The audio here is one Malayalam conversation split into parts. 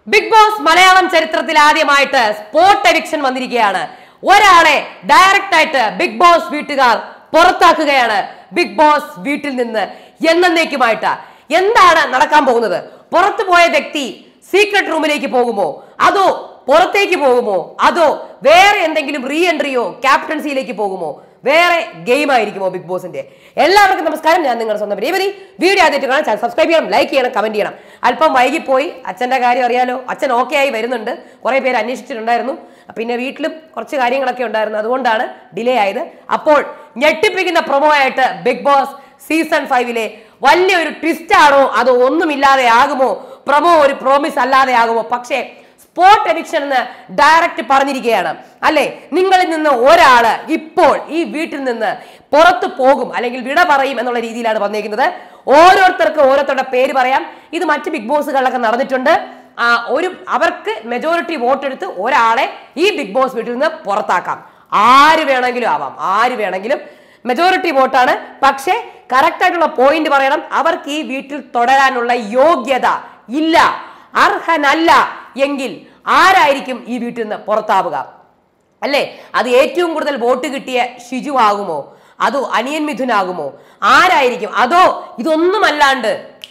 ബിഗ് ബോസ് മലയാളം ചരിത്രത്തിൽ ആദ്യമായിട്ട് സ്പോട്ട് എവിക്ഷൻ വന്നിരിക്കുകയാണ് ഒരാളെ ഡയറക്റ്റ് ആയിട്ട് ബിഗ് ബോസ് വീട്ടുകാർ പുറത്താക്കുകയാണ് ബിഗ് ബോസ് വീട്ടിൽ നിന്ന് എന്നേക്കുമായിട്ട് എന്താണ് നടക്കാൻ പോകുന്നത് പുറത്തു പോയ വ്യക്തി സീക്രട്ട് റൂമിലേക്ക് പോകുമോ അതോ പുറത്തേക്ക് പോകുമോ അതോ വേറെ എന്തെങ്കിലും റീ എൻട്രിയോ ക്യാപ്റ്റൻസിയിലേക്ക് പോകുമോ വേറെ ഗെയിം ആയിരിക്കുമോ ബിഗ് ബോസിന്റെ എല്ലാവർക്കും നമസ്കാരം ഞാൻ നിങ്ങളുടെ സ്വന്തം രേവതി വീഡിയോ ആദ്യമായിട്ട് കാണാൻ ചാനൽ സബ്സ്ക്രൈബ് ചെയ്യണം ലൈക്ക് ചെയ്യണം കമന്റ് ചെയ്യണം അല്പം വൈകിപ്പോയി അച്ഛന്റെ കാര്യം അറിയാലോ അച്ഛൻ ഓക്കെ ആയി വരുന്നുണ്ട് കുറെ പേര് അന്വേഷിച്ചിട്ടുണ്ടായിരുന്നു പിന്നെ വീട്ടിലും കുറച്ച് കാര്യങ്ങളൊക്കെ ഉണ്ടായിരുന്നു അതുകൊണ്ടാണ് ഡിലേ ആയത് അപ്പോൾ ഞെട്ടിപ്പിക്കുന്ന പ്രൊമോ ആയിട്ട് ബിഗ് ബോസ് സീസൺ ഫൈവിലെ വലിയൊരു ട്വിസ്റ്റ് ആണോ അതോ ഒന്നുമില്ലാതെ ആകുമോ പ്രൊമോ ഒരു പ്രോമിസ് അല്ലാതെ ആകുമോ പക്ഷേ സ്പോട്ട് എവിക്ഷൻ എന്ന് ഡയറക്റ്റ് പറഞ്ഞിരിക്കുകയാണ് അല്ലെ നിങ്ങളിൽ നിന്ന് ഒരാള് ഇപ്പോൾ ഈ വീട്ടിൽ നിന്ന് പുറത്തു പോകും അല്ലെങ്കിൽ വിട പറയും എന്നുള്ള രീതിയിലാണ് വന്നിരിക്കുന്നത് ഓരോരുത്തർക്ക് ഓരോരുത്തരുടെ പേര് പറയാം ഇത് മറ്റ് ബിഗ് ബോസുകളിലൊക്കെ നടന്നിട്ടുണ്ട് ആ, ഒരു അവർക്ക് മെജോറിറ്റി വോട്ട് എടുത്ത് ഒരാളെ ഈ ബിഗ് ബോസ് വീട്ടിൽ നിന്ന് പുറത്താക്കാം ആര് വേണമെങ്കിലും ആവാം ആര് വേണമെങ്കിലും മെജോറിറ്റി വോട്ടാണ് പക്ഷേ കറക്റ്റ് ആയിട്ടുള്ള പോയിന്റ് പറയണം അവർക്ക് ഈ വീട്ടിൽ തുടരാനുള്ള യോഗ്യത ഇല്ല അർഹനല്ല എങ്കിൽ ആരായിരിക്കും ഈ വീട്ടിൽ നിന്ന് പുറത്താവുക അല്ലേ അത് ഏറ്റവും കൂടുതൽ വോട്ട് കിട്ടിയ ഷിജു ആകുമോ അതോ അനിയൻ മിഥുനാകുമോ ആരായിരിക്കും അതോ ഇതൊന്നുമല്ലാണ്ട്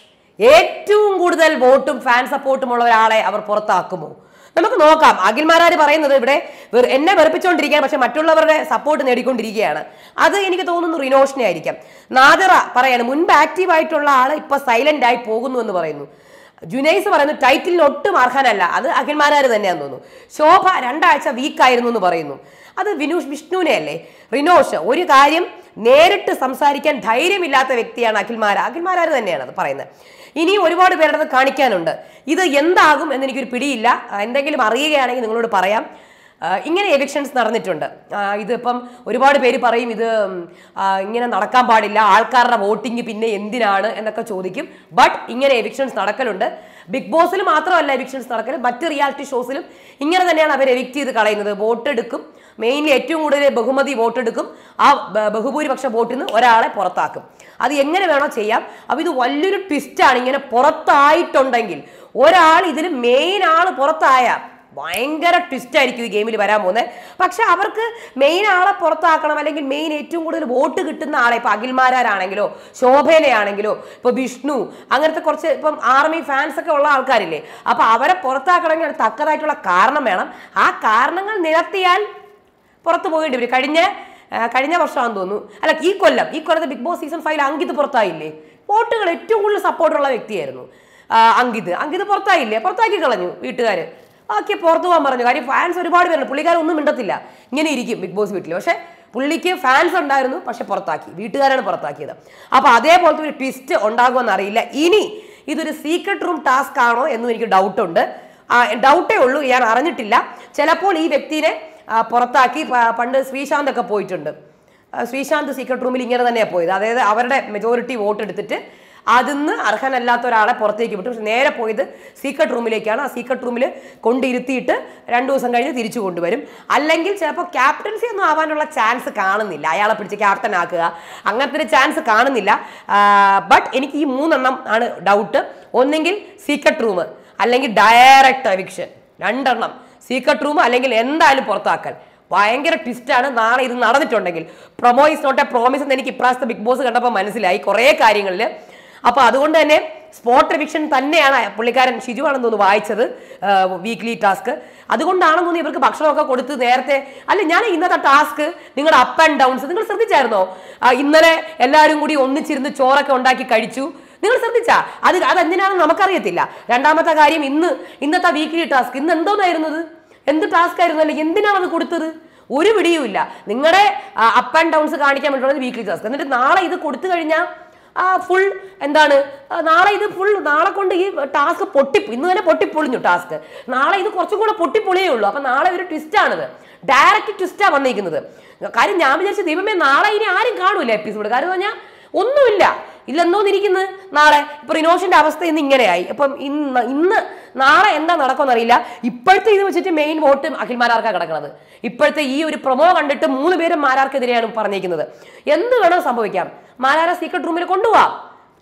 ഏറ്റവും കൂടുതൽ വോട്ടും ഫാൻ സപ്പോർട്ടും ഉള്ള ഒരാളെ അവർ പുറത്താക്കുമോ നമുക്ക് നോക്കാം അഖിൽമാരാര് പറയുന്നത് ഇവിടെ വെറു- എന്നെ വെറുപ്പിച്ചുകൊണ്ടിരിക്കുകയാണ് പക്ഷെ മറ്റുള്ളവരുടെ സപ്പോർട്ട് നേടിക്കൊണ്ടിരിക്കുകയാണ് അത് എനിക്ക് തോന്നുന്നു റിനോഷിനെ ആയിരിക്കാം നാദിറ പറയാണ് മുൻപ് ആക്റ്റീവ് ആയിട്ടുള്ള ആള് ഇപ്പൊ സൈലന്റ് ആയി പോകുന്നു എന്ന് പറയുന്നു ജുനൈസ് പറയുന്നു ടൈറ്റിലിന് ഒട്ടും അർഹനല്ല അത് അഖിൽമാരാര് തന്നെയാന്ന് തോന്നുന്നു ശോഭ രണ്ടാഴ്ച വീക്കായിരുന്നു എന്ന് പറയുന്നു അത് വിനൂഷ് വിഷ്ണുവിനെ അല്ലേ റിനോഷ് ഒരു കാര്യം നേരിട്ട് സംസാരിക്കാൻ ധൈര്യമില്ലാത്ത വ്യക്തിയാണ് അഖിൽമാര അഖിൽമാരാര് തന്നെയാണ് അത് പറയുന്നത് ഇനിയും ഒരുപാട് പേരുടെ അത് കാണിക്കാനുണ്ട് ഇത് എന്താകും എന്ന് എനിക്കൊരു പിടിയില്ല ആ, എന്തെങ്കിലും അറിയുകയാണെങ്കിൽ നിങ്ങളോട് പറയാം ആ, ഇങ്ങനെ എവിക്ഷൻസ് നടന്നിട്ടുണ്ട് ആ, ഇതിപ്പം ഒരുപാട് പേര് പറയും ഇത് ഉം, ആ, ഇങ്ങനെ നടക്കാൻ പാടില്ല ആൾക്കാരുടെ വോട്ടിംഗ് പിന്നെ എന്തിനാണ് എന്നൊക്കെ ചോദിക്കും ബട്ട് ഇങ്ങനെ എവിക്ഷൻസ് നടക്കലുണ്ട് ബിഗ് ബോസിൽ മാത്രമല്ല എവിക്ഷൻസ് നടക്കൽ മറ്റ് റിയാലിറ്റി ഷോസിലും ഇങ്ങനെ തന്നെയാണ് അവർ എവിക്റ്റ് ചെയ്ത് കളയുന്നത് വോട്ട് എടുക്കും മെയിൻലി ഏറ്റവും കൂടുതൽ ബഹുമതി വോട്ട് എടുക്കും ആ ബ- ബഹുഭൂരിപക്ഷ വോട്ടിൽ നിന്ന് ഒരാളെ പുറത്താക്കും അത് എങ്ങനെ വേണോ ചെയ്യാം അപ്പോൾ ഇത് വലിയൊരു ട്വിസ്റ്റാണ് ഇങ്ങനെ പുറത്തായിട്ടുണ്ടെങ്കിൽ ഒരാൾ ഇതിൽ മെയിൻ ആൾ പുറത്തായ ഭയങ്കര ട്വിസ്റ്റ് ആയിരിക്കും ഈ ഗെയിമിൽ വരാൻ പോകുന്നത് പക്ഷെ അവർക്ക് മെയിൻ ആളെ പുറത്താക്കണം അല്ലെങ്കിൽ മെയിൻ ഏറ്റവും കൂടുതൽ വോട്ട് കിട്ടുന്ന ആളെ ഇപ്പൊ അഖിൽമാരാണെങ്കിലോ ശോഭനയാണെങ്കിലോ ഇപ്പൊ വിഷ്ണു അങ്ങനത്തെ കുറച്ച് ഇപ്പം ആർമി ഫാൻസ് ഒക്കെ ഉള്ള ആൾക്കാരില്ലേ അപ്പൊ അവരെ പുറത്താക്കണമെങ്കിൽ അത് തക്കതായിട്ടുള്ള കാരണം വേണം ആ കാരണങ്ങൾ നിരത്തിയാൽ പുറത്തു പോകേണ്ടി വരും കഴിഞ്ഞ ആ, കഴിഞ്ഞ വർഷമാണെന്ന് തോന്നുന്നു അല്ല ഈ കൊല്ലം ഈ കൊല്ലത്തെ Bigg Boss season five Ankit പുറത്തായില്ലേ വോട്ടുകൾ ഏറ്റവും കൂടുതൽ സപ്പോർട്ടുള്ള വ്യക്തിയായിരുന്നു ആ, അങ്കിത് അങ്കിത് പുറത്തായില്ലേ പുറത്താക്കി കളഞ്ഞു വീട്ടുകാർ ബാക്കി പുറത്തു പോകാൻ പറഞ്ഞു കാര്യം ഫാൻസ് ഒരുപാട് പേരുണ്ട് പുള്ളിക്കാരൊന്നും മിണ്ടത്തില്ല ഇങ്ങനെ ഇരിക്കും ബിഗ് ബോസ് വീട്ടിൽ പക്ഷേ പുള്ളിക്ക് ഫാൻസ് ഉണ്ടായിരുന്നു പക്ഷെ പുറത്താക്കി വീട്ടുകാരാണ് പുറത്താക്കിയത് അപ്പൊ അതേപോലത്തെ ഒരു ട്വിസ്റ്റ് ഉണ്ടാകുമെന്ന് അറിയില്ല ഇനി ഇതൊരു സീക്രട്ട് റൂം ടാസ്ക് ആണോ എന്നും എനിക്ക് ഡൗട്ടുണ്ട് ഡൗട്ടേ ഉള്ളൂ ഞാൻ അറിഞ്ഞിട്ടില്ല ചിലപ്പോൾ ഈ വ്യക്തിനെ ആ, പുറത്താക്കി പ- പണ്ട് ശ്രീശാന്ത് ഒക്കെ പോയിട്ടുണ്ട് ആ, ശ്രീശാന്ത് സീക്രട്ട് റൂമിൽ ഇങ്ങനെ തന്നെയാണ് പോയത് അതായത് അവരുടെ മെജോറിറ്റി വോട്ട് എടുത്തിട്ട് അതിന്ന് അർഹനല്ലാത്ത ഒരാളെ പുറത്തേക്ക് വിട്ടു പക്ഷെ നേരെ പോയത് സീക്രട്ട് റൂമിലേക്കാണ് ആ സീക്രട്ട് റൂമിൽ കൊണ്ടിരുത്തിയിട്ട് രണ്ടു ദിവസം കഴിഞ്ഞ് തിരിച്ചു കൊണ്ടുവരും അല്ലെങ്കിൽ ചിലപ്പോൾ ക്യാപ്റ്റൻസി ഒന്നും ആവാനുള്ള ചാൻസ് കാണുന്നില്ല അയാളെ പിടിച്ച് ക്യാപ്റ്റൻ ആക്കുക അങ്ങനത്തെ ഒരു ചാൻസ് കാണുന്നില്ല ബട്ട് എനിക്ക് ഈ മൂന്നെണ്ണം ആണ് ഡൗട്ട് ഒന്നെങ്കിൽ സീക്രട്ട് റൂം അല്ലെങ്കിൽ ഡയറക്റ്റ് എവിക്ഷൻ രണ്ടെണ്ണം സീക്രട്ട് റൂം അല്ലെങ്കിൽ എന്തായാലും പുറത്താക്കൽ ഭയങ്കര ട്വിസ്റ്റാണ് നാളെ ഇത് നടന്നിട്ടുണ്ടെങ്കിൽ promo is not a promise എന്ന് എനിക്ക് ഇപ്രാവശ്യത്തെ ബിഗ് ബോസ് കണ്ടപ്പോൾ മനസ്സിലായി കുറേ കാര്യങ്ങളിൽ അപ്പോൾ അതുകൊണ്ട് തന്നെ സ്പോട്ട് റിവിക്ഷൻ തന്നെയാണ് പുള്ളിക്കാരൻ ഷിജു ആണെന്ന് തോന്നുന്നു വായിച്ചത് വീക്ക്ലി ടാസ്ക് അതുകൊണ്ടാണെന്ന് തോന്നുന്നു ഇവർക്ക് ഭക്ഷണമൊക്കെ കൊടുത്ത് നേരത്തെ അല്ല ഞാൻ ഇന്നത്തെ ടാസ്ക് നിങ്ങളുടെ അപ്പ് ആൻഡ് ഡൗൺസ് നിങ്ങൾ ശ്രദ്ധിച്ചായിരുന്നോ ആ, ഇന്നലെ എല്ലാവരും കൂടി ഒന്നിച്ചിരുന്ന് ചോറൊക്കെ ഉണ്ടാക്കി കഴിച്ചു നിങ്ങൾ ശ്രദ്ധിച്ചാ അത് അതെന്തിനാണെന്ന് നമുക്കറിയത്തില്ല രണ്ടാമത്തെ കാര്യം ഇന്ന് ഇന്നത്തെ വീക്ക്ലി ടാസ്ക് ഇന്ന് എന്തോന്നായിരുന്നത് എന്ത് ടാസ്ക് ആയിരുന്നു അല്ലെങ്കിൽ എന്തിനാണ് അത് കൊടുത്തത് ഒരു പിടിയുമില്ല നിങ്ങളുടെ അപ്പ് ആൻഡ് ഡൗൺസ് കാണിക്കാൻ വേണ്ടിയിട്ടുള്ളത് വീക്ക്ലി ടാസ്ക് എന്നിട്ട് നാളെ ഇത് കൊടുത്തു കഴിഞ്ഞാൽ ഫുൾ എന്താണ് ആ, നാളെ ഇത് ഫുൾ നാളെ കൊണ്ട് ഈ ടാസ്ക് പൊട്ടി ഇന്ന് തന്നെ പൊട്ടിപ്പൊളിഞ്ഞു ടാസ്ക് നാളെ ഇത് കുറച്ചും കൂടെ പൊട്ടിപ്പൊളിയേ ഉള്ളൂ അപ്പൊ നാളെ ഒരു ട്വിസ്റ്റ് ആണിത് ഡയറക്റ്റ് ട്വിസ്റ്റാ വന്നിരിക്കുന്നത് കാര്യം ഞാൻ വിചാരിച്ചു ദൈവമേ നാളെ ഇനി ആരും കാണൂല എപ്പിസോഡ് കാര്യം എന്ന് പറഞ്ഞാൽ ഒന്നുമില്ല ഇല്ലെന്നോന്നിരിക്കുന്നത് നാളെ ഇപ്പൊ റിനോഷിന്റെ അവസ്ഥ ഇന്ന് ഇങ്ങനെയായി അപ്പം ഇന്ന് ഇന്ന് നാളെ എന്താ നടക്കുമെന്ന് അറിയില്ല ഇപ്പോഴത്തെ ഇത് വെച്ചിട്ട് മെയിൻ വോട്ട് അഖിൽമാരാർക്കാണ് കിടക്കുന്നത് ഇപ്പോഴത്തെ ഈ ഒരു പ്രൊമോ കണ്ടിട്ട് മൂന്ന് പേരും മാരാർക്കെതിരെയാണ് പറഞ്ഞിരിക്കുന്നത് എന്ത് വേണോ സംഭവിക്കാം മാരാരെ സീക്രട്ട് റൂമിൽ കൊണ്ടുപോവാം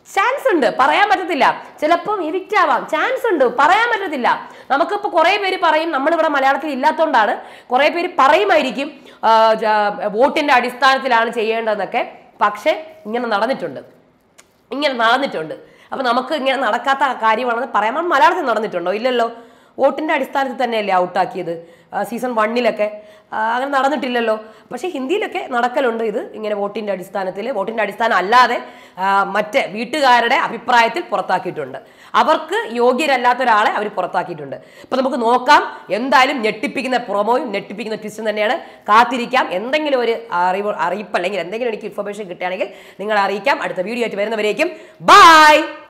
ചാൻസ് ഉണ്ട് പറയാൻ പറ്റത്തില്ല ചിലപ്പം എവിക്റ്റ് ആവാം ചാൻസ് ഉണ്ട് പറയാൻ പറ്റത്തില്ല നമുക്കിപ്പോൾ കുറേ പേര് പറയും നമ്മളിവിടെ മലയാളത്തിൽ ഇല്ലാത്തതുകൊണ്ടാണ് കുറേ പേര് പറയുമായിരിക്കും ആ, ജ- വോട്ടിന്റെ അടിസ്ഥാനത്തിലാണ് ചെയ്യേണ്ടതെന്നൊക്കെ പക്ഷേ ഇങ്ങനെ നടന്നിട്ടുണ്ട് ഇങ്ങനെ നടന്നിട്ടുണ്ട് അപ്പൊ നമുക്ക് ഇങ്ങനെ നടക്കാത്ത കാര്യമാണെന്ന് പറയാൻ നമ്മൾ മലയാളത്തിൽ നടന്നിട്ടുണ്ടോ ഇല്ലല്ലോ വോട്ടിന്റെ അടിസ്ഥാനത്തിൽ തന്നെയല്ലേ ഔട്ടാക്കിയത് സീസൺ വണ്ണിലൊക്കെ അങ്ങനെ നടന്നിട്ടില്ലല്ലോ പക്ഷെ ഹിന്ദിയിലൊക്കെ നടക്കലുണ്ട് ഇത് ഇങ്ങനെ വോട്ടിന്റെ അടിസ്ഥാനത്തിൽ വോട്ടിന്റെ അടിസ്ഥാനം അല്ലാതെ ആ, മറ്റ് വീട്ടുകാരുടെ അഭിപ്രായത്തിൽ പുറത്താക്കിയിട്ടുണ്ട് അവർക്ക് യോഗ്യരല്ലാത്ത ഒരാളെ അവർ പുറത്താക്കിയിട്ടുണ്ട് അപ്പൊ നമുക്ക് നോക്കാം എന്തായാലും ഞെട്ടിപ്പിക്കുന്ന പ്രൊമോയും ഞെട്ടിപ്പിക്കുന്ന ട്വിസ്റ്റും തന്നെയാണ് കാത്തിരിക്കാം എന്തെങ്കിലും ഒരു അറിവ് അറിയിപ്പ് അല്ലെങ്കിൽ എന്തെങ്കിലും എനിക്ക് ഇൻഫർമേഷൻ കിട്ടുകയാണെങ്കിൽ നിങ്ങളെ അറിയിക്കാം അടുത്ത വീഡിയോ ആയിട്ട് വരുന്നവരേക്കും ബൈ